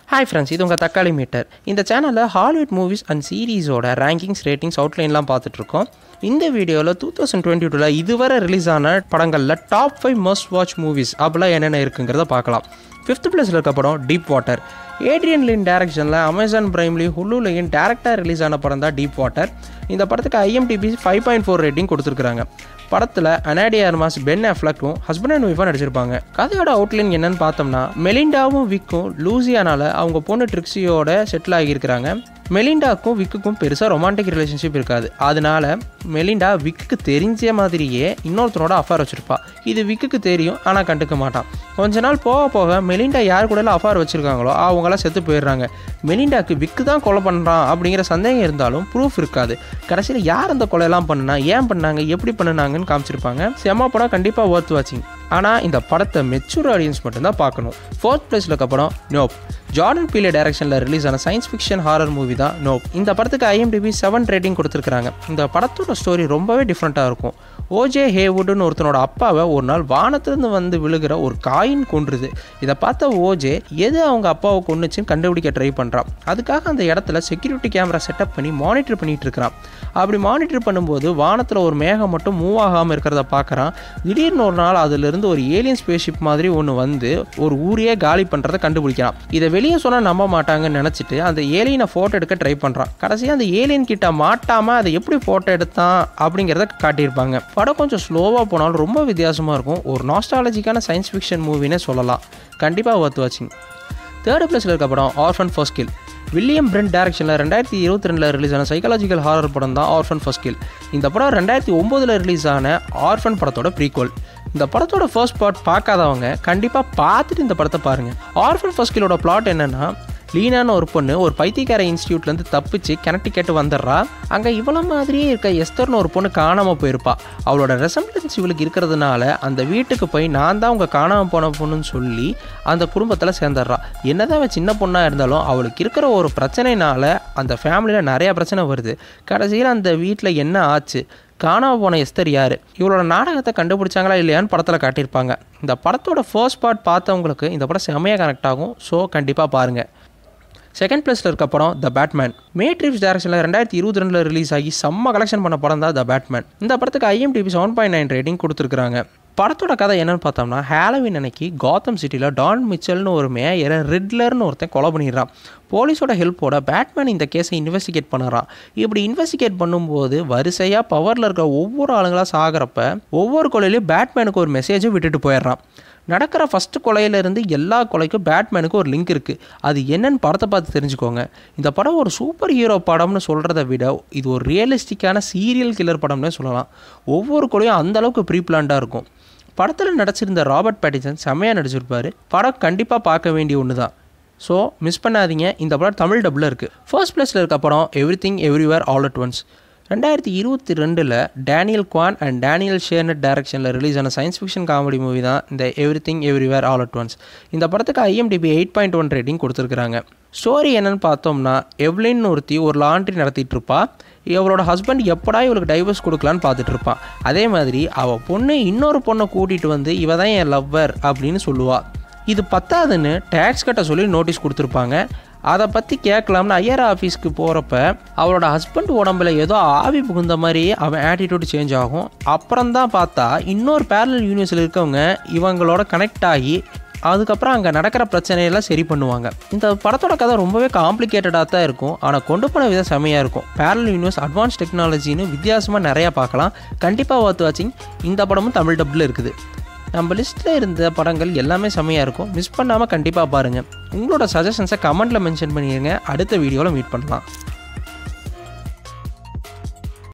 hi friends இது உங்கள் தக்காளி மீட்டர் இந்த சேனலில் ஹாலிவுட் மூவிஸ் அண்ட் சீரீஸோட ரேங்கிங்ஸ் ரேட்டிங்ஸ் அவுட்லைன்லாம் பார்த்துட்ருக்கோம் இந்த வீடியோவில் டூ தௌசண்ட் டுவெண்ட்டி டூவில் இதுவரை ரிலீஸ் ஆன படங்களில் top five must watch movies அப்படிலாம் என்னென்ன இருக்குங்கிறத பார்க்கலாம் ஃபிஃப்த் பிளேஸில் இருக்க படம் டீப் வாட்டர் ஏட்ரியன் லின் டேரக்ஷனில் அமேசான் பிரைம்லேயும் ஹுல்லுலையும் டேரக்டாக ரிலீஸ் ஆன படம் தான் டீப் வாட்டர் இந்த படத்துக்கு IMDb five point four rating கொடுத்துருக்காங்க படத்தில் அனாடி அர்மாஸ் பென் அஃப்லக்கும் ஹஸ்பண்ட் அண்ட் ஒய்ஃபாக நடிச்சிருப்பாங்க கதையோட அவுட்லைன் என்னன்னு பார்த்தோம்னா மெலிண்டாவும் விக்கும் லூசியானால அவங்க பொண்ணு ட்ரிக்ஸியோட செட்டில் ஆகியிருக்கிறாங்க மெலிண்டாக்கும் விக்குக்கும் பெருசாக ரொமான்டிக் ரிலேஷன்ஷிப் இருக்காது அதனால மெலிண்டா விக்குக்கு தெரிஞ்ச மாதிரியே இன்னொருத்தனோட அஃபார் வச்சுருப்பா இது விக்குக்கு தெரியும் ஆனால் கண்டுக்க மாட்டான் கொஞ்ச நாள் போக போக மெலிண்டா யார் கூட அஃபார் வச்சுருக்காங்களோ அவங்களாம் செத்து போயிடுறாங்க மெலிண்டாக்கு விக்கு தான் கொலை பண்ணுறான் அப்படிங்கிற சந்தேகம் இருந்தாலும் ப்ரூஃப் இருக்காது கடைசியில் யார் அந்த கொலையெல்லாம் பண்ணுனா ஏன் பண்ணாங்க எப்படி பண்ணுனாங்கன்னு காமிச்சிருப்பாங்க செம்ம படம் கண்டிப்பாக ஒர்த் வாட்சிங் ஆனால் இந்த படத்தை மெச்சூர் ஆடியன்ஸ் மட்டும்தான் பார்க்கணும் ஃபோர்த் பிளேஸில் இருக்க படம் நோப் ஜார்டன் பீலே டைரக்ஷனில் ரிலீஸ் ஆன சயின்ஸ் ஃபிக்ஷன் ஹாரர் மூவி தான் நோப் இந்த படத்துக்கு ஐஎம்டிபி செவன் ரேட்டிங் கொடுத்துருக்காங்க இந்த படத்தோட ஸ்டோரி ரொம்பவே டிஃப்ரெண்ட்டாக இருக்கும் ஓஜே ஹேவுட்னு ஒருத்தனோட அப்பாவை ஒரு நாள் வானத்திலிருந்து வந்து விழுகிற ஒரு காயின் கொன்றுது இதை பார்த்த ஓஜே எது அவங்க அப்பாவை கொன்னுச்சுன்னு கண்டுபிடிக்க ட்ரை பண்ணுறான் அதுக்காக அந்த இடத்துல செக்யூரிட்டி கேமரா செட்டப் பண்ணி மானிட்டர் பண்ணிட்டு இருக்கிறான் அப்படி மானிட்டர் பண்ணும்போது வானத்தில் ஒரு மேகம் மட்டும் மூவ் ஆகாமல் இருக்கிறத பார்க்குறான் திடீர்னு ஒரு நாள் அதிலிருந்து ஒரு ஏலியன் ஸ்பேஸ்ஷிப் மாதிரி ஒன்று வந்து ஒரு ஊரையே காலி பண்ணுறதை கண்டுபிடிக்கிறான் இதை வெளியே சொன்னால் நம்ப மாட்டாங்கன்னு நினச்சிட்டு அந்த ஏலியனை ஃபோட்டோ எடுக்க ட்ரை பண்ணுறான் கடைசியாக அந்த ஏலியன் கிட்ட மாட்டாமல் அதை எப்படி ஃபோட்டோ எடுத்தான் அப்படிங்கிறத காட்டியிருப்பாங்க படம் கொஞ்சம் ஸ்லோவாக போனாலும் ரொம்ப வித்தியாசமாக இருக்கும் ஒரு நாஸ்டாலஜிக்கான சயின்ஸ் ஃபிக்ஷன் மூவினே சொல்லலாம் கண்டிப்பாக ஒர்த் வாட்சிங் தேர்ட் பிளேஸில் இருக்க படம் Orphan First Kill William Brent டேரக்ஷனில் ரெண்டாயிரத்தி இருபத்தி ரெண்டில் ரிலீஸ் ஆன சைக்காலஜிக்கல் ஹாரர் படம் தான் ஆர்ஃபன் ஃபர்ஸ்ட் கில் இந்த படம் ரெண்டாயிரத்தி ஒம்போதில் ரிலீஸ் ஆன ஆர்ஃபன் படத்தோட ப்ரீக்வல் இந்த படத்தோட ஃபர்ஸ்ட் பார்ட் பார்க்காதவங்க கண்டிப்பாக பார்த்துட்டு இந்த படத்தை பாருங்கள் ஆர்ஃபன் ஃபர்ஸ்ட் கில்லோட பிளாட் என்னென்னா லீனான ஒரு பொண்ணு ஒரு பைத்தியக்கார இன்ஸ்டியூட்லேருந்து தப்பிச்சு கேட்டு வந்துடுறா அங்கே இவ்வளோ மாதிரியே இருக்க எஸ்தர்னு ஒரு பொண்ணு காணாமல் போயிருப்பா அவளோட ரெசம்பிளன்ஸ் இவளுக்கு இருக்கிறதுனால அந்த வீட்டுக்கு போய் நான் தான் உங்கள் காணாமல் போன பொண்ணுன்னு சொல்லி அந்த குடும்பத்தில் சேர்ந்துடுறா என்னதான் அவன் சின்ன பொண்ணாக இருந்தாலும் அவளுக்கு இருக்கிற ஒரு பிரச்சனைனால அந்த ஃபேமிலியில் நிறையா பிரச்சனை வருது கடைசியில் அந்த வீட்டில் என்ன ஆச்சு காணாம போன எஸ்தர் யார் இவளோட நாடகத்தை கண்டுபிடிச்சாங்களா இல்லையான்னு படத்தில் காட்டியிருப்பாங்க இந்த படத்தோட ஃபர்ஸ்ட் பார்ட் பார்த்தவங்களுக்கு இந்த படம் செம்மையாக கனெக்ட் ஆகும் ஸோ கண்டிப்பாக பாருங்கள் செகண்ட் பிளேஸில் இருக்க படம் த பேட்மேன் மேட்ரிப்ஸ் டேரக்ஷனில் ரெண்டாயிரத்தி இருபத்தி ரெண்டில் ரிலீஸ் ஆகி செம்ம கலெக்ஷன் பண்ண படம் தான் த பேட்மேன் இந்த படத்துக்கு IMDb seven point nine rating கொடுத்துருக்காங்க படத்தோட கதை என்னன்னு பார்த்தோம்னா ஹாலோவின் அன்னைக்கு காத்தம் சிட்டியில் டான் மிச்சல்னு ஒரு மேயரை ரிட்லர்னு ஒருத்தன் கொலை பண்ணிடுறான் போலீஸோட ஹெல்ப்போட பேட்மேன் இந்த கேஸை இன்வெஸ்டிகேட் பண்ணுறான் இப்படி இன்வெஸ்டிகேட் பண்ணும்போது வரிசையாக பவரில் இருக்கிற ஒவ்வொரு ஆளுங்களாக சாகிறப்ப ஒவ்வொரு கொலையிலையும் பேட்மேனுக்கு ஒரு மெசேஜும் விட்டுட்டு போயிடுறான் நடக்கிற ஃபஸ்ட்டு கொலையிலேருந்து எல்லா கொலைக்கும் பேட்மேனுக்கு ஒரு லிங்க் இருக்குது அது என்னன்னு படத்தை பார்த்து தெரிஞ்சுக்கோங்க இந்த படம் ஒரு சூப்பர் ஹீரோ படம்னு சொல்கிறத விட இது ஒரு ரியலிஸ்டிக்கான சீரியல் கில்லர் படம்னே சொல்லலாம் ஒவ்வொரு கொலையும் அந்தளவுக்கு ப்ரீ பிளான்டாக இருக்கும் படத்தில் நடிச்சிருந்த ராபர்ட் பேட்டிசன் செம்மையாக நடிச்சிருப்பார் படம் கண்டிப்பாக பார்க்க வேண்டிய ஒன்று தான் ஸோ மிஸ் பண்ணாதீங்க இந்த படம் தமிழ் டபுளில் இருக்குது ஃபர்ஸ்ட் பிளேஸில் இருக்க படம் Everything Everywhere All at Once ரெண்டாயிரத்தி இருபத்தி ரெண்டில் Daniel Kwan and Daniel Scheinert டேரக்ஷனில் ரிலீஸ் ஆன சயின்ஸ் ஃபிக்ஷன் காமெடி மூவி தான் இந்த Everything Everywhere All at Once இந்த படத்துக்கு IMDb eight point one rating கொடுத்துருக்குறாங்க ஸ்டோரி என்னன்னு பார்த்தோம்னா எவ்லின் ஒருத்தி ஒரு லாண்ட்ரி நடத்திட்டு இருப்பா இவளோட ஹஸ்பண்ட் எப்படா இவளுக்கு டைவர்ஸ் கொடுக்கலான்னு பார்த்துட்டு இருப்பான் அதே மாதிரி அவள் பொண்ணு இன்னொரு பொண்ணை கூட்டிகிட்டு வந்து இவ தான் என் லவ்வர் அப்படின்னு சொல்லுவாள் இது பத்தாதுன்னு டேக்ஸ் கட்ட சொல்லி நோட்டீஸ் கொடுத்துருப்பாங்க அதை பற்றி கேட்கலாம்னு ஐஆர் ஆஃபீஸ்க்கு போகிறப்ப அவளோட ஹஸ்பண்ட் உடம்புல ஏதோ ஆவி புகுந்த மாதிரி அவன் ஆட்டிடியூட் சேஞ்ச் ஆகும் அப்புறம் தான் பார்த்தா இன்னொரு பேரல் யூனிவர்ஸில் இருக்கவங்க இவங்களோட கனெக்ட் ஆகி அதுக்கப்புறம் அங்கே நடக்கிற பிரச்சனையெல்லாம் சரி பண்ணுவாங்க இந்த படத்தோட கதை ரொம்பவே காம்ப்ளிகேட்டடாக தான் இருக்கும் ஆனால் கொண்டு போன விதம் செம்மையாக இருக்கும் பேரல் யூனிவர்ஸ் அட்வான்ஸ் டெக்னாலஜின்னு வித்தியாசமாக நிறையா பார்க்கலாம் கண்டிப்பாக ஒர்த் வாட்சிங் இந்த படமும் தமிழ் டப்பில் இருக்குது நம்ம லிஸ்ட்டில் இருந்த படங்கள் எல்லாமே செம்மையாக இருக்கும் மிஸ் பண்ணாமல் கண்டிப்பாக பாருங்கள் உங்களோட சஜஷன்ஸை கமெண்ட்டில் மென்ஷன் பண்ணிடுங்க அடுத்த வீடியோவில் மீட் பண்ணலாம்